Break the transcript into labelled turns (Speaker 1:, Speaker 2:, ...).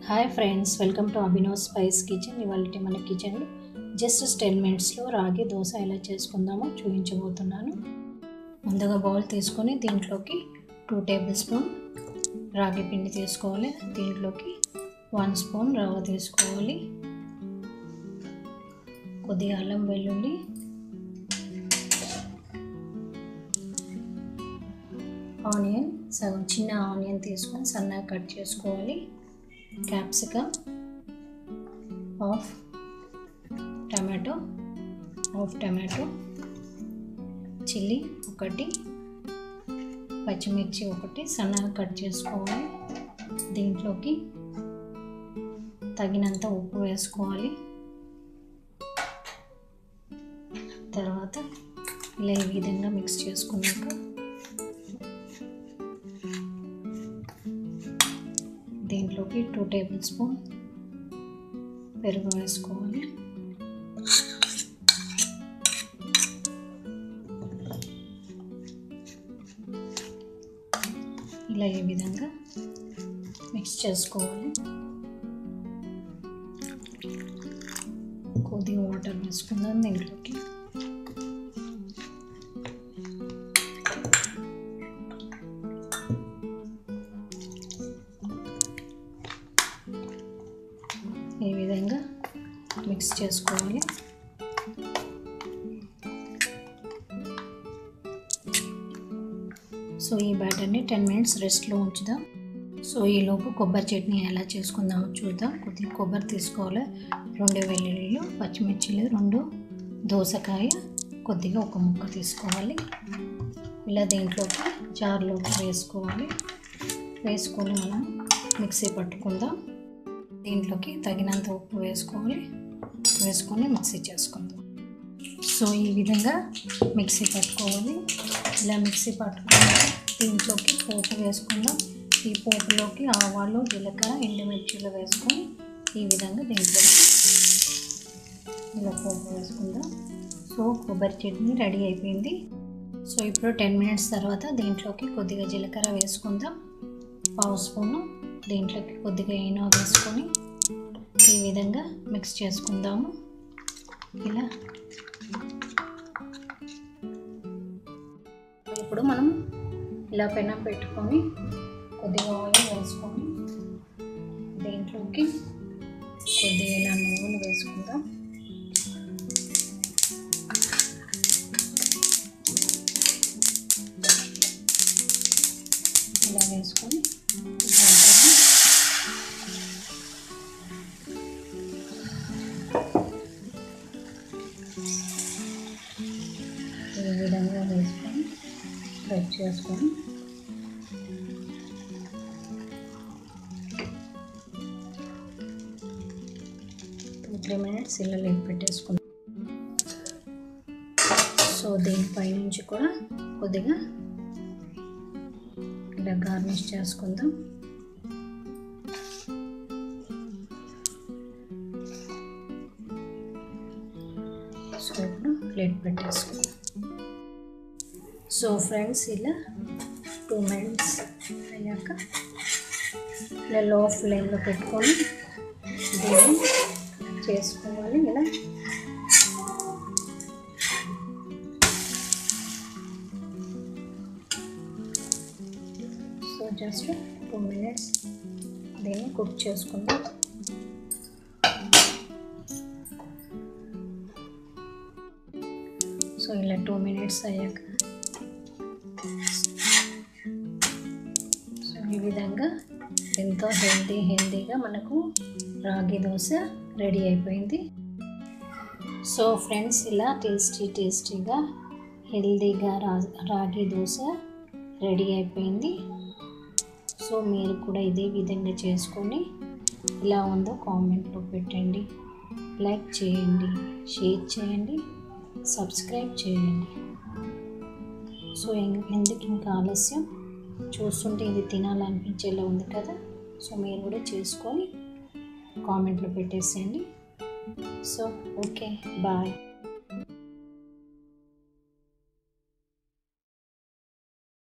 Speaker 1: hi friends welcome to Abhinav spice kitchen ఇవాళ మన కిచెన్లో జస్ట్ టెన్ మినిట్స్లో రాగి దోశ ఎలా చేసుకుందామో చూపించబోతున్నాను ముందుగా బౌల్ తీసుకొని దీంట్లోకి టూ టేబుల్ స్పూన్ రాగి పిండి తీసుకోవాలి దీంట్లోకి వన్ స్పూన్ రవ్వ తీసుకోవాలి కొద్దిగా అల్లం వెల్లుల్లి ఆనియన్ సగం చిన్న ఆనియన్ తీసుకొని సన్నగా కట్ చేసుకోవాలి capsicum half tomato half tomato chilli ఒకటి పచ్చిమిర్చి ఒకటి సన్నగా కట్ చేసుకోవాలి దీంట్లోకి తగినంత ఉప్పు వేసుకోవాలి తర్వాత ఇలా ఈ విధంగా మిక్స్ చేసుకున్నాక దీంట్లోకి టూ టేబుల్ స్పూన్ పెరుగు వేసుకోవాలి ఇలా ఈ విధంగా మిక్స్ చేసుకోవాలి కొద్దిగా వాటర్ వేసుకుందాం దీంట్లోకి ఈ విధంగా మిక్స్ చేసుకోవాలి సో ఈ బ్యాటర్ని టెన్ మినిట్స్ రెస్ట్లో ఉంచుదాం సో ఈలోపు కొబ్బరి చట్నీ ఎలా చేసుకుందామో చూద్దాం కొద్దిగా కొబ్బరి తీసుకోవాలి రెండు వెల్లుల్లిలు పచ్చిమిర్చిలు రెండు దోసకాయ కొద్దిగా ఒక ముక్క తీసుకోవాలి ఇలా దీంట్లోకి జార్లోకి వేసుకోవాలి వేసుకొని మనం మిక్సీ పట్టుకుందాం దీంట్లోకి తగినంత ఉప్పు వేసుకోవాలి వేసుకొని మిక్సీ చేసుకుందాం సో ఈ విధంగా మిక్సీ పట్టుకోవాలి ఇలా మిక్సీ పట్టుకుని దీంట్లోకి పోపు వేసుకుందాం ఈ పోపులోకి ఆవాలు జీలకర్ర ఎండుమిర్చిలు వేసుకొని ఈ విధంగా దీంట్లో ఇలా పోపు వేసుకుందాం సో కొబ్బరి చట్నీ రెడీ అయిపోయింది సో ఇప్పుడు టెన్ మినిట్స్ తర్వాత దీంట్లోకి కొద్దిగా జీలకర్ర వేసుకుందాం పావు స్పూను దీంట్లోకి కొద్దిగా ఈనో వేసుకొని ఈ విధంగా మిక్స్ చేసుకుందాము ఇలా ఇప్పుడు మనం ఇలా పెనం పెట్టుకొని కొద్దిగా ఆయిల్ వేసుకొని దీంట్లోకి కొద్దిగా ఇలా నువ్వులు వేసుకుందాం ఇలా వేసుకొని ఈ విధంగా వేసుకొని ఫ్రై చేసుకొని టూ త్రీ మినిట్స్ ఇలా లేట్ పెట్టేసుకుందాం సో దీనిపై నుంచి కూడా కొద్దిగా ఇలా గార్నిష్ చేసుకుందాం సో ఇప్పుడు ప్లేట్ పెట్టేసుకుందాం సో ఫ్రెండ్స్ ఇలా టూ మినిట్స్ అయ్యాక ఇలా లో ఫ్లేమ్లో పెట్టుకొని దీన్ని చేసుకోవాలి ఇలా సో జస్ట్ టూ మినిట్స్ దీన్ని కుక్ చేసుకుందాం సో ఇలా టూ మినిట్స్ అయ్యాక సో ఈ విధంగా ఎంతో హెల్తీ హెల్తీగా మనకు రాగి దోశ రెడీ అయిపోయింది సో ఫ్రెండ్స్ ఇలా టేస్టీ టేస్టీగా హెల్తీగా రా రాగి దోశ రెడీ అయిపోయింది సో మీరు కూడా ఇదే విధంగా చేసుకొని ఎలా ఉందో కామెంట్లో పెట్టండి లైక్ చేయండి షేర్ చేయండి సబ్స్క్రైబ్ చేయండి సో ఎందుకు ఇంకా ఆలస్యం చూస్తుంటే ఇది తినాలనిపించేలా ఉంది కదా సో మీరు కూడా చేసుకొని కామెంట్లో పెట్టేసేయండి సో ఓకే బాయ్